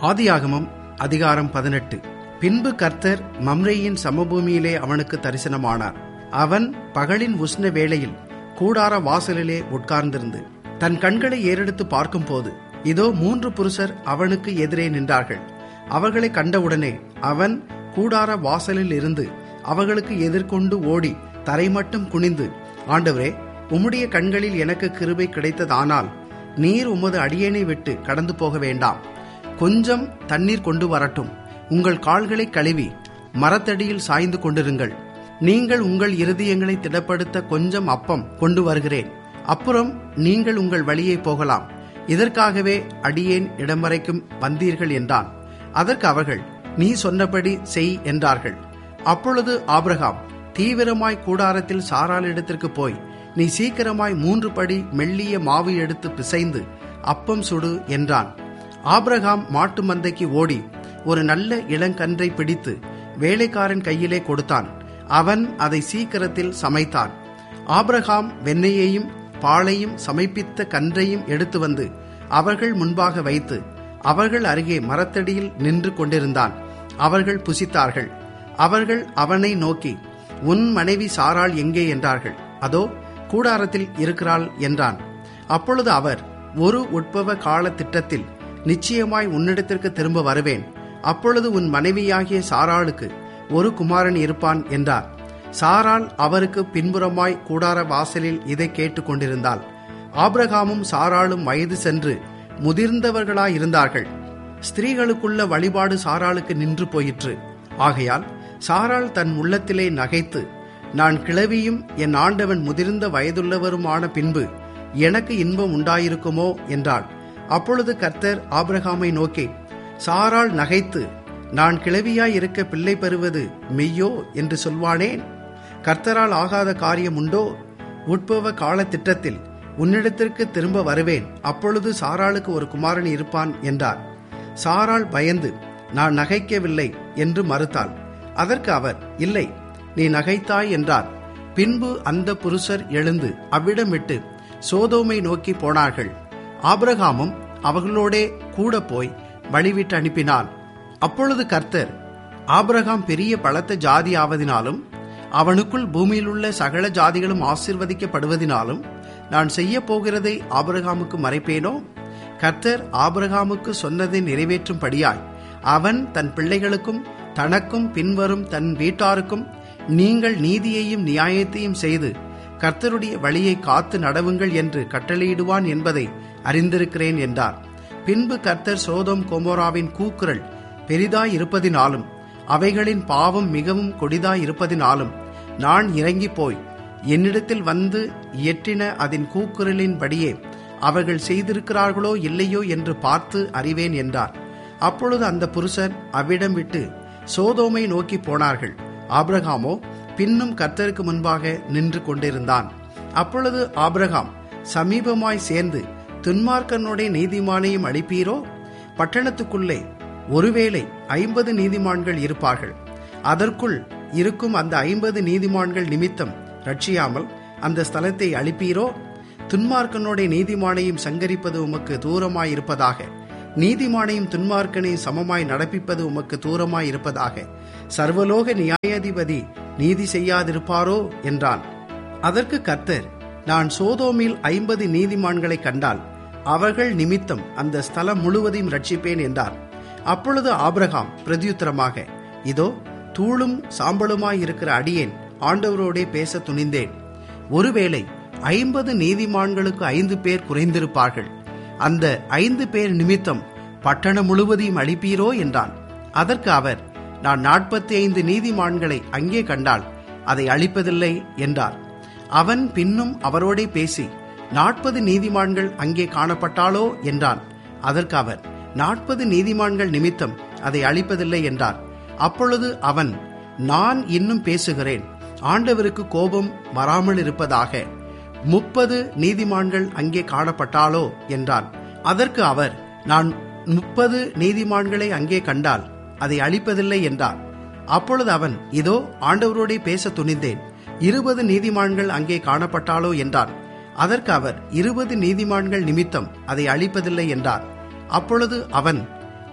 ஆதியாகமம் அதிகாரம் பதினெட்டு பின்பு கர்த்தர் மம்ரேயின் சமபூமியிலே அவனுக்கு தரிசனமானார் அவன் பகலின் உஷ்ண வேளையில் கூடார வாசலிலே உட்கார்ந்திருந்து தன் கண்களை ஏறெடுத்து பார்க்கும்போது இதோ மூன்று புருஷர் அவனுக்கு எதிரே நின்றார்கள் அவர்களை கண்டவுடனே அவன் கூடார வாசலில் இருந்து அவர்களுக்கு எதிர்கொண்டு ஓடி தரைமட்டும் குனிந்து ஆண்டவரே உம்முடைய கண்களில் எனக்கு கிருபை கிடைத்ததானால் நீர் உமது அடியேனை விட்டு கடந்து போக வேண்டாம் கொஞ்சம் தண்ணீர் கொண்டு வரட்டும் உங்கள் கால்களை கழுவி மரத்தடியில் சாய்ந்து கொண்டிருங்கள் நீங்கள் உங்கள் இருதயங்களை திடப்படுத்த கொஞ்சம் அப்பம் கொண்டு வருகிறேன் அப்புறம் நீங்கள் உங்கள் வழியே போகலாம் இதற்காகவே அடியேன் இடம் வரைக்கும் வந்தீர்கள் என்றான் அதற்கு அவர்கள் நீ சொன்னபடி செய் என்றார்கள் அப்பொழுது ஆபிரகாம் தீவிரமாய் கூடாரத்தில் சாராளிடத்திற்கு போய் நீ சீக்கிரமாய் மூன்று படி மெல்லிய மாவு எடுத்து பிசைந்து அப்பம் சுடு என்றான் ஆபிரகாம் மாட்டு மந்தைக்கு ஓடி ஒரு நல்ல இளங்கன்றை பிடித்து வேலைக்காரன் கையிலே கொடுத்தான் அவன் அதை சீக்கிரத்தில் சமைத்தான் ஆபிரகாம் வெண்ணெயையும் பாலையும் சமைப்பித்த கன்றையும் எடுத்து வந்து அவர்கள் முன்பாக வைத்து அவர்கள் அருகே மரத்தடியில் நின்று கொண்டிருந்தான் அவர்கள் புசித்தார்கள் அவர்கள் அவனை நோக்கி உன் மனைவி சாராள் எங்கே என்றார்கள் அதோ கூடாரத்தில் இருக்கிறாள் என்றான் அப்பொழுது அவர் ஒரு உட்பவ கால திட்டத்தில் நிச்சயமாய் உன்னிடத்திற்கு திரும்ப வருவேன் அப்பொழுது உன் மனைவியாகிய சாராளுக்கு ஒரு குமாரன் இருப்பான் என்றார் சாராள் அவருக்கு பின்புறமாய் கூடார வாசலில் இதை கேட்டுக்கொண்டிருந்தாள் ஆபிரகாமும் சாராளும் வயது சென்று முதிர்ந்தவர்களாயிருந்தார்கள் ஸ்திரீகளுக்குள்ள வழிபாடு சாராளுக்கு நின்று போயிற்று ஆகையால் சாராள் தன் உள்ளத்திலே நகைத்து நான் கிளவியும் என் ஆண்டவன் முதிர்ந்த வயதுள்ளவருமான பின்பு எனக்கு இன்பம் உண்டாயிருக்குமோ என்றாள் அப்பொழுது கர்த்தர் ஆபிரகாமை நோக்கி சாராள் நகைத்து நான் கிளவியாய் இருக்க பிள்ளை பெறுவது மெய்யோ என்று சொல்வானேன் கர்த்தரால் ஆகாத காரியம் உண்டோ உட்பவ கால திட்டத்தில் உன்னிடத்திற்கு திரும்ப வருவேன் அப்பொழுது சாராளுக்கு ஒரு குமாரன் இருப்பான் என்றார் சாராள் பயந்து நான் நகைக்கவில்லை என்று மறுத்தாள் அதற்கு அவர் இல்லை நீ நகைத்தாய் என்றார் பின்பு அந்த புருஷர் எழுந்து அவ்விடம் விட்டு சோதோமை நோக்கி போனார்கள் ஆபிரகாமும் அவர்களோடே கூட போய் வழிவிட்டு அனுப்பினான் அப்பொழுது கர்த்தர் ஆபிரகாம் பெரிய பலத்த ஜாதி ஆவதினாலும் அவனுக்குள் பூமியிலுள்ள சகல ஜாதிகளும் ஆசிர்வதிக்கப்படுவதினாலும் நான் செய்ய போகிறதை ஆபிரகாமுக்கு மறைப்பேனோ கர்த்தர் ஆபிரகாமுக்கு சொன்னதை நிறைவேற்றும்படியாய் அவன் தன் பிள்ளைகளுக்கும் தனக்கும் பின்வரும் தன் வீட்டாருக்கும் நீங்கள் நீதியையும் நியாயத்தையும் செய்து கர்த்தருடைய வழியை காத்து நடவுங்கள் என்று கட்டளையிடுவான் என்பதை அறிந்திருக்கிறேன் என்றார் பின்பு கர்த்தர் சோதோம் கொமோராவின் கூக்குரல் பெரிதாய் இருப்பதினாலும் அவைகளின் பாவம் மிகவும் கொடிதாய் இருப்பதினாலும் நான் இறங்கி போய் என்னிடத்தில் வந்து இயற்றின அதன் கூக்குரலின்படியே அவர்கள் செய்திருக்கிறார்களோ இல்லையோ என்று பார்த்து அறிவேன் என்றார் அப்பொழுது அந்த புருஷர் அவ்விடம் விட்டு சோதோமை நோக்கி போனார்கள் ஆபிரகாமோ பின்னும் கர்த்தருக்கு முன்பாக நின்று கொண்டிருந்தான் அப்பொழுது ஆபிரகாம் சமீபமாய் சேர்ந்து துன்மார்க்கனுடைய நீதிமானையும் அளிப்பீரோ பட்டணத்துக்குள்ளே ஒருவேளை ஐம்பது நீதிமான்கள் இருப்பார்கள் அதற்குள் இருக்கும் அந்த ஐம்பது நீதிமான்கள் நிமித்தம் ரட்சியாமல் அந்த ஸ்தலத்தை அளிப்பீரோ துன்மார்க்கனுடைய நீதிமானையும் சங்கரிப்பது உமக்கு தூரமாய் இருப்பதாக நீதிமானையும் துன்மார்க்கனையும் சமமாய் நடப்பிப்பது உமக்கு தூரமாய் இருப்பதாக சர்வலோக நியாயாதிபதி நீதி செய்யாதிருப்பாரோ என்றான் அதற்கு கர்த்தர் நான் சோதோமில் ஐம்பது நீதிமான்களை கண்டால் அவர்கள் நிமித்தம் அந்த ஸ்தலம் முழுவதையும் ரட்சிப்பேன் என்றார் அப்பொழுது ஆபிரகாம் பிரதியுத்தரமாக இதோ தூளும் சாம்பலுமாய் இருக்கிற அடியேன் ஆண்டவரோடே பேச துணிந்தேன் ஒருவேளை ஐம்பது நீதிமான்களுக்கு ஐந்து பேர் குறைந்திருப்பார்கள் அந்த ஐந்து பேர் நிமித்தம் பட்டணம் முழுவதையும் அழிப்பீரோ என்றான் அதற்கு அவர் நான் நாற்பத்தி ஐந்து நீதிமான்களை அங்கே கண்டால் அதை அழிப்பதில்லை என்றார் அவன் பின்னும் அவரோடே பேசி நாற்பது நீதிமான்கள் அங்கே காணப்பட்டாளோ என்றான் அதற்கு அவர் நாற்பது நீதிமான்கள் நிமித்தம் அதை அழிப்பதில்லை என்றார் அப்பொழுது அவன் நான் இன்னும் பேசுகிறேன் ஆண்டவருக்கு கோபம் வராமல் இருப்பதாக முப்பது நீதிமான்கள் அங்கே காணப்பட்டாளோ என்றான் அதற்கு அவர் நான் முப்பது நீதிமான்களை அங்கே கண்டால் அதை அழிப்பதில்லை என்றார் அப்பொழுது அவன் இதோ ஆண்டவரோடே பேச துணிந்தேன் இருபது நீதிமான்கள் அங்கே காணப்பட்டாளோ என்றான் அதற்கு அவர் இருபது நீதிமான்கள் நிமித்தம் அதை அழிப்பதில்லை என்றார் அப்பொழுது அவன்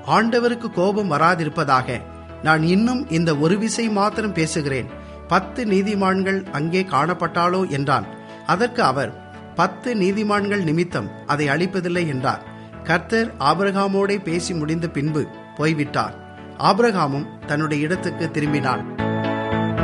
ஆண்டவருக்கு கோபம் வராதிருப்பதாக நான் இன்னும் இந்த ஒரு விசை மாத்திரம் பேசுகிறேன் பத்து நீதிமான்கள் அங்கே காணப்பட்டாலோ என்றான் அதற்கு அவர் பத்து நீதிமான்கள் நிமித்தம் அதை அளிப்பதில்லை என்றார் கர்த்தர் ஆபிரகாமோடே பேசி முடிந்த பின்பு போய்விட்டார் ஆபிரகாமும் தன்னுடைய இடத்துக்கு திரும்பினான்